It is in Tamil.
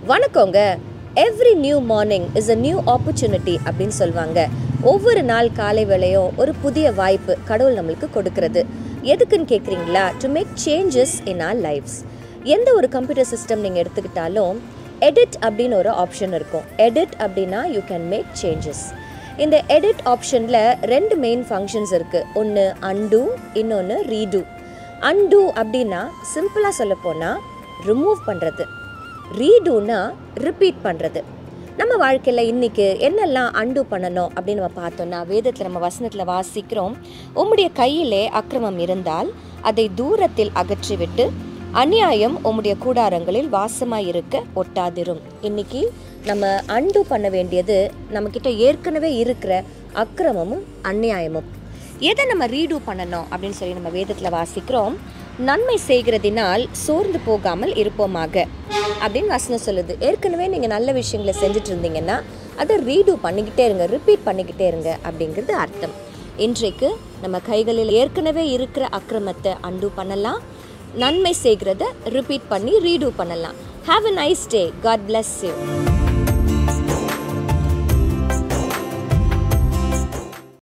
வணக்கங்க every new morning is a new opportunity அப்படின்னு சொல்லுவாங்க ஒவ்வொரு நாள் காலை வேளையும் ஒரு புதிய வாய்ப்பு கடவுள் நம்மளுக்கு கொடுக்கறது எதுக்குன்னு கேட்குறீங்களா to make changes in our lifes எந்த ஒரு கம்ப்யூட்டர் சிஸ்டம் நீங்கள் எடுத்துக்கிட்டாலும் எடிட் அப்படின்னு ஒரு ஆப்ஷன் இருக்கும் எடிட் அப்படின்னா யூ கேன் மேக் சேஞ்சஸ் இந்த எடிட் ஆப்ஷனில் ரெண்டு மெயின் ஃபங்க்ஷன்ஸ் இருக்குது ஒன்று அன்டூ இன்னொன்று ரீடூ அன்டூ அப்படின்னா சிம்பிளாக சொல்லப்போனால் ரிமூவ் பண்ணுறது ரீடூனா ரிப்பீட் பண்ணுறது நம்ம வாழ்க்கையில் இன்றைக்கி என்னெல்லாம் அன்டூ பண்ணணும் அப்படின்னு நம்ம பார்த்தோன்னா வேதத்தில் நம்ம வசனத்தில் வாசிக்கிறோம் உம்முடைய கையிலே அக்கிரமம் இருந்தால் அதை தூரத்தில் அகற்றிவிட்டு அநியாயம் உம்முடைய கூடாரங்களில் வாசமாக இருக்க ஒட்டாதிரும் இன்னைக்கு நம்ம அன்டூ பண்ண வேண்டியது நம்மக்கிட்ட ஏற்கனவே இருக்கிற அக்கிரமமும் அநியாயமும் எதை நம்ம ரீடூ பண்ணணும் அப்படின்னு சொல்லி நம்ம வேதத்தில் வாசிக்கிறோம் நன்மை செய்கிறதினால் சோர்ந்து போகாமல் இருப்போமாக அப்படின்னு வசனம் சொல்லுது ஏற்கனவே நீங்கள் நல்ல விஷயங்களை செஞ்சுட்டு இருந்தீங்கன்னா அதை ரீடூ பண்ணிக்கிட்டே இருங்க ரிப்பீட் பண்ணிக்கிட்டே இருங்க அப்படிங்கிறது அர்த்தம் இன்றைக்கு நம்ம கைகளில் ஏற்கனவே இருக்கிற அக்கிரமத்தை அன்டூ பண்ணலாம் நன்மை செய்கிறத ரிப்பீட் பண்ணி ரீடூ பண்ணலாம் have a nice day god bless you